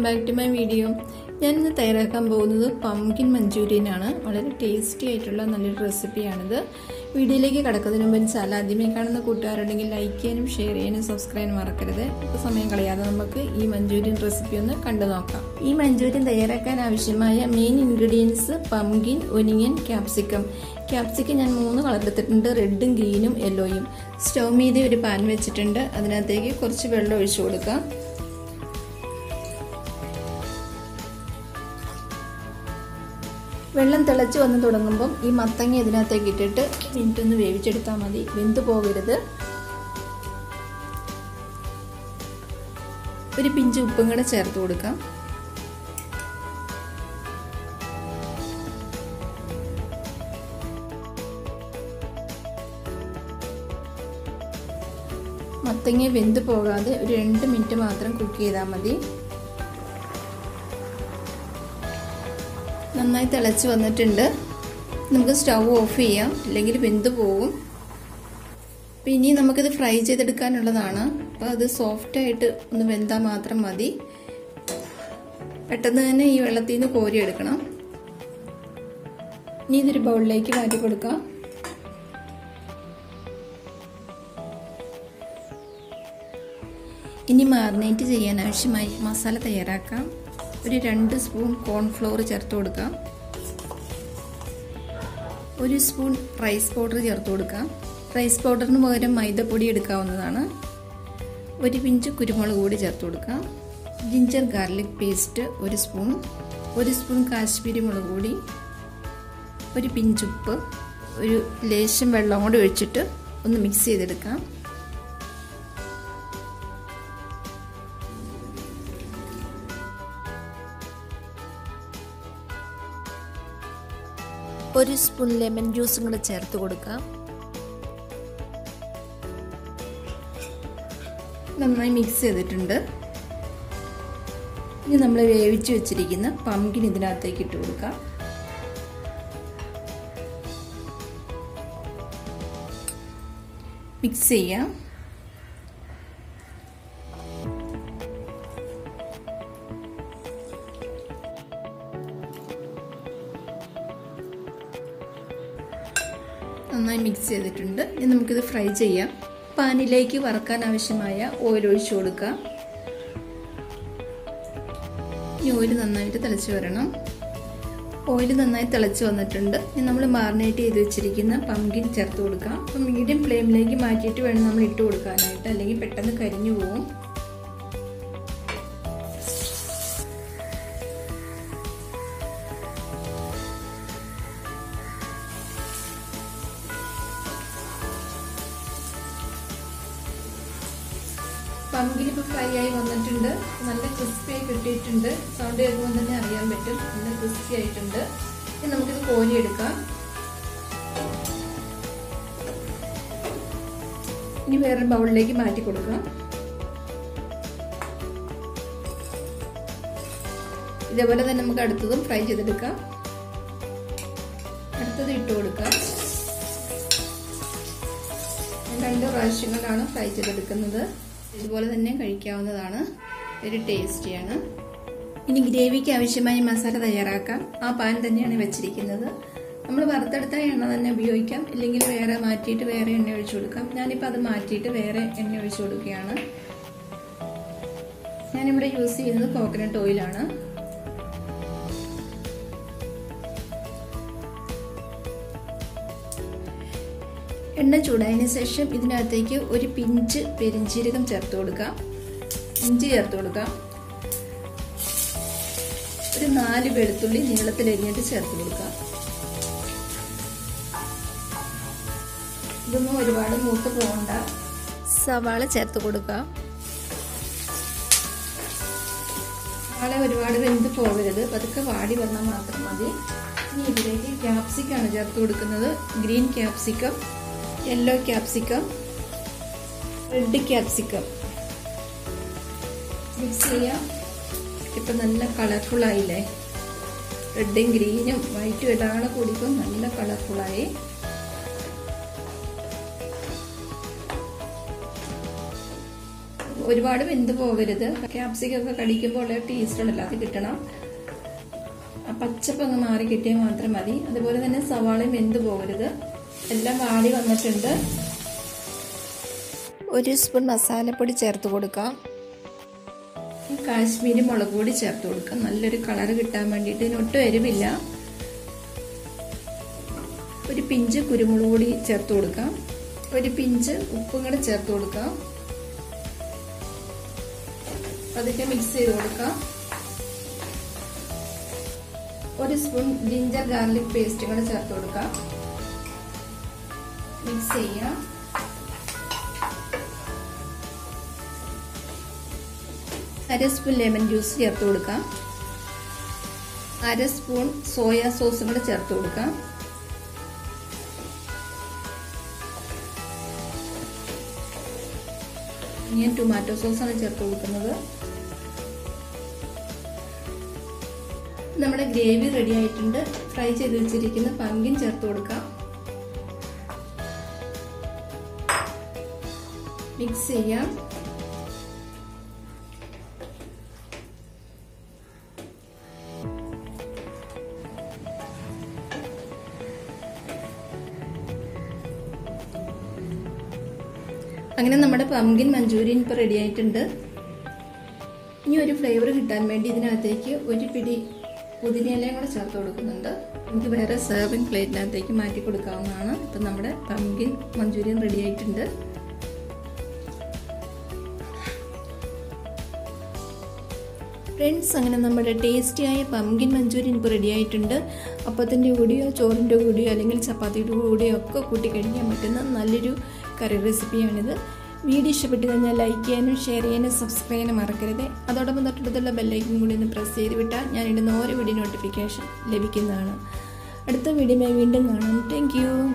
back to my video ഞാനിന്ന് തയ്യാറാക്കാൻ പോകുന്നത് പംകിൻ മഞ്ചൂരിയൻ ആണ് വളരെ ടേസ്റ്റി ആയിട്ടുള്ള നല്ലൊരു റെസിപ്പിയാണിത് വീഡിയോയിലേക്ക് കടക്കുന്നതിന് മുമ്പ് ചാനൽ ആദ്യമേ കാണുന്ന കൂട്ടുകാരുണ്ടെങ്കിൽ ലൈക്ക് ചെയ്യാനും ഷെയർ ചെയ്യാനും സബ്സ്ക്രൈബ് ചെയ്യാനും മറക്കരുത് ഇപ്പോൾ സമയം കളയാതെ നമുക്ക് ഈ മഞ്ചൂരിയൻ റെസിപ്പി ഒന്ന് കണ്ടു നോക്കാം ഈ മഞ്ചൂരിയൻ തയ്യാറാക്കാൻ ആവശ്യമായ main ingredients pumpkin onion capsicum capsicum ഞാൻ മൂന്ന് കളർ എടുത്തിട്ടുണ്ട് റെഡും ഗ്രീനും യെല്ലോയും സ്റ്റൗ മീതെ ഒരു പാൻ വെച്ചിട്ടുണ്ട് അതിനകത്തേക്ക് കുറച്ച് വെള്ളം ഒഴിച്ചു കൊടുക്കാം വെള്ളം തിളച്ച് വന്ന് തുടങ്ങുമ്പം ഈ മത്തങ്ങ ഇതിനകത്തേക്ക് ഇട്ടിട്ട് മിനിറ്റ് ഒന്ന് വേവിച്ചെടുത്താൽ മതി വെന്ത് പോകരുത് ഒരു പിഞ്ച് ഉപ്പും കൂടെ ചേർത്ത് കൊടുക്കാം മത്തങ്ങ വെന്ത് പോകാതെ ഒരു രണ്ട് മിനിറ്റ് മാത്രം കുക്ക് ചെയ്താൽ മതി നന്നായി തിളച്ച് വന്നിട്ടുണ്ട് നമുക്ക് സ്റ്റൗ ഓഫ് ചെയ്യാം അല്ലെങ്കിൽ വെന്ത് പോകും അപ്പം ഇനി നമുക്കിത് ഫ്രൈ ചെയ്തെടുക്കാനുള്ളതാണ് അപ്പോൾ അത് സോഫ്റ്റായിട്ട് ഒന്ന് വെന്താൽ മാത്രം മതി പെട്ടെന്ന് തന്നെ ഈ വെള്ളത്തിൽ നിന്ന് കോരിയെടുക്കണം ഇനി ഇതൊരു ബൗളിലേക്ക് മാറ്റി കൊടുക്കാം ഇനി മാറിനേറ്റ് ചെയ്യാൻ ആവശ്യമായി മസാല തയ്യാറാക്കാം ഒരു രണ്ട് സ്പൂൺ കോൺഫ്ലോർ ചേർത്ത് കൊടുക്കാം ഒരു സ്പൂൺ റൈസ് പൗഡർ ചേർത്ത് കൊടുക്കാം റൈസ് പൗഡറിന് പകരം മൈദപ്പൊടി എടുക്കാവുന്നതാണ് ഒരു പിഞ്ച് കുരുമുളക് കൂടി ചേർത്ത് കൊടുക്കാം ജിഞ്ചർ ഗാർലിക് പേസ്റ്റ് ഒരു സ്പൂൺ ഒരു സ്പൂൺ കാശ്മീരി മുളക് പൊടി ഒരു പിഞ്ചുപ്പ് ഒരു ലേശം വെള്ളം കൂടി ഒഴിച്ചിട്ട് ഒന്ന് മിക്സ് ചെയ്തെടുക്കാം ഒരു സ്പൂൺ ലെമൺ ജ്യൂസും കൂടെ ചേർത്ത് കൊടുക്കാം നന്നായി മിക്സ് ചെയ്തിട്ടുണ്ട് ഇനി നമ്മൾ വേവിച്ച് വെച്ചിരിക്കുന്ന പംകിൻ ഇതിനകത്തേക്ക് ഇട്ട് കൊടുക്കാം മിക്സ് ചെയ്യാം നന്നായി മിക്സ് ചെയ്തിട്ടുണ്ട് ഇനി നമുക്കിത് ഫ്രൈ ചെയ്യാം പാനിലേക്ക് വറക്കാൻ ആവശ്യമായ ഓയിൽ ഒഴിച്ചു കൊടുക്കാം ഈ ഓയിൽ നന്നായിട്ട് തിളച്ച് വരണം ഓയിൽ നന്നായി തിളച്ച് വന്നിട്ടുണ്ട് ഇനി നമ്മൾ മാറിനേറ്റ് ചെയ്ത് വെച്ചിരിക്കുന്ന പംകിൻ ചേർത്ത് കൊടുക്കാം അപ്പം മീഡിയം ഫ്ലെയിമിലേക്ക് മാറ്റിയിട്ട് വേണം നമ്മൾ ഇട്ട് കൊടുക്കാനായിട്ട് അല്ലെങ്കിൽ പെട്ടെന്ന് കരിഞ്ഞു പോകും പമ്പിൽ ഇപ്പോൾ ഫ്രൈ ആയി വന്നിട്ടുണ്ട് നല്ല ക്രിസ്പി ആയി കിട്ടിയിട്ടുണ്ട് സൗണ്ട് കേൾക്കുമ്പോൾ തന്നെ അറിയാൻ പറ്റും നല്ല ക്രിസ്പി ആയിട്ടുണ്ട് ഇനി നമുക്കിത് കോരിയെടുക്കാം ഇനി വേറെ ബൗളിലേക്ക് മാറ്റി കൊടുക്കാം ഇതേപോലെ തന്നെ നമുക്ക് അടുത്തതും ഫ്രൈ ചെയ്തെടുക്കാം അടുത്തത് ഇട്ട് കൊടുക്കാം രണ്ട് പ്രാവശ്യങ്ങളാണ് ഫ്രൈ ചെയ്തെടുക്കുന്നത് ഇതുപോലെ തന്നെ കഴിക്കാവുന്നതാണ് ഒരു ടേസ്റ്റിയാണ് ഇനി ഗ്രേവിക്ക് ആവശ്യമായ മസാല തയ്യാറാക്കാം ആ പാൻ തന്നെയാണ് വെച്ചിരിക്കുന്നത് നമ്മൾ വറുത്തെടുത്ത എണ്ണ തന്നെ ഉപയോഗിക്കാം ഇല്ലെങ്കിൽ വേറെ മാറ്റിയിട്ട് വേറെ എണ്ണ ഒഴിച്ചു കൊടുക്കാം ഞാനിപ്പോൾ അത് മാറ്റിയിട്ട് വേറെ എണ്ണ ഒഴിച്ചു കൊടുക്കുകയാണ് ഞാനിവിടെ യൂസ് ചെയ്യുന്നത് കോക്കനട്ട് ഓയിലാണ് എണ്ണ ചൂടായതിനു ശേഷം ഇതിനകത്തേക്ക് ഒരു പിഞ്ച് പെരിഞ്ചീരകം ചേർത്ത് കൊടുക്കാം ഇഞ്ചി ചേർത്ത് കൊടുക്കാം ഒരു നാല് വെളുത്തുള്ളി നീളത്തിൽ എരിഞ്ഞിട്ട് ചേർത്ത് കൊടുക്കാം ഇതൊന്നും ഒരുപാട് മൂത്ത് പോകണ്ട സവാള ചേർത്ത് കൊടുക്കാം സവാള ഒരുപാട് വെന്ത് പോകരുത് പതുക്കെ വാടി വന്നാൽ മാത്രം മതി ഇനി ഇതിലേക്ക് ക്യാപ്സിക്കാണ് ചേർത്ത് കൊടുക്കുന്നത് green capsicum yellow capsicum red capsicum mix ചെയ്യാം ഇപ്പം നല്ല കളർഫുൾ ആയില്ലേ റെഡും ഗ്രീനും വൈറ്റും എല്ലാം കൂടിയപ്പോൾ നല്ല കളർഫുള്ളായി ഒരുപാട് വെന്ത് പോകരുത് ക്യാപ്സിക്കൊക്കെ കടിക്കുമ്പോൾ ഉള്ള ടേസ്റ്റ് ഉണ്ടല്ലോ അത് കിട്ടണം ആ പച്ചപ്പ് അങ്ങ് മാറി കിട്ടിയാൽ മാത്രം മതി അതുപോലെ തന്നെ സവാളയും വെന്ത് പോകരുത് എല്ലാം വാടി വന്നിട്ടുണ്ട് ഒരു സ്പൂൺ മസാലപ്പൊടി ചേർത്ത് കൊടുക്കാം കാശ്മീരി മുളക് പൊടി ചേർത്ത് കൊടുക്കാം നല്ലൊരു കളർ കിട്ടാൻ വേണ്ടിയിട്ട് ഇതിനൊട്ടും എരിവില്ല ഒരു പിഞ്ച് കുരുമുളക് പൊടി ചേർത്ത് കൊടുക്കാം ഒരു പിഞ്ച് ഉപ്പും കൂടെ ചേർത്ത് കൊടുക്കാം അതൊക്കെ മിക്സ് ചെയ്ത് കൊടുക്കാം ഒരു സ്പൂൺ ജിഞ്ചർ ഗാർലിക് പേസ്റ്റ് കൂടെ ചേർത്ത് കൊടുക്കാം മിക്സ് ചെയ്യാം അര സ്പൂൺ ലെമൺ ജ്യൂസ് ചേർത്ത് കൊടുക്കാം അര സ്പൂൺ സോയ സോസും കൂടെ ചേർത്ത് കൊടുക്കാം ഞാൻ ടൊമാറ്റോ സോസാണ് ചേർത്ത് കൊടുക്കുന്നത് നമ്മുടെ ഗ്രേവി റെഡി ആയിട്ടുണ്ട് ഫ്രൈ ചെയ്ത് വെച്ചിരിക്കുന്ന പങ്കിൻ ചേർത്ത് കൊടുക്കാം മിക്സ് ചെയ്യാം അങ്ങനെ നമ്മുടെ പംകിൻ മഞ്ചൂരിയൻ ഇപ്പോൾ റെഡി ആയിട്ടുണ്ട് ഇനി ഒരു ഫ്ലേവർ കിട്ടാൻ വേണ്ടി ഇതിനകത്തേക്ക് ഒരു പിടി പുതിനയിലയും കൂടെ ചേർത്ത് കൊടുക്കുന്നുണ്ട് നമുക്ക് വേറെ സെർവിങ് പ്ലേറ്റിനകത്തേക്ക് മാറ്റി കൊടുക്കാവുന്നതാണ് ഇപ്പം നമ്മുടെ പംകിൻ മഞ്ചൂരിയൻ റെഡി ആയിട്ടുണ്ട് ഫ്രണ്ട്സ് അങ്ങനെ നമ്മുടെ ടേസ്റ്റിയായ പംകിൻ മഞ്ചൂരിയൻ ഇപ്പോൾ റെഡി ആയിട്ടുണ്ട് അപ്പത്തിൻ്റെ കൂടിയോ ചോറിൻ്റെ കൂടിയോ അല്ലെങ്കിൽ ചപ്പാത്തിയുടെ കൂടിയോ ഒക്കെ കൂട്ടി കഴിക്കാൻ പറ്റുന്ന നല്ലൊരു കറി റെസിപ്പിയാണിത് വീഡിയോ ഇഷ്ടപ്പെട്ട് കഴിഞ്ഞാൽ ലൈക്ക് ചെയ്യാനും ഷെയർ ചെയ്യാനും സബ്സ്ക്രൈബ് ചെയ്യാനും മറക്കരുത് അതോടൊപ്പം തൊട്ടടുത്തുള്ള ബെല്ലൈക്കൻ കൂടി ഒന്ന് പ്രസ് ചെയ്ത് വിട്ടാൽ ഞാൻ ഇടുന്ന ഓരോ വീഡിയോ നോട്ടിഫിക്കേഷൻ ലഭിക്കുന്നതാണ് അടുത്ത വീഡിയോയുമായി വീണ്ടും കാണാം താങ്ക്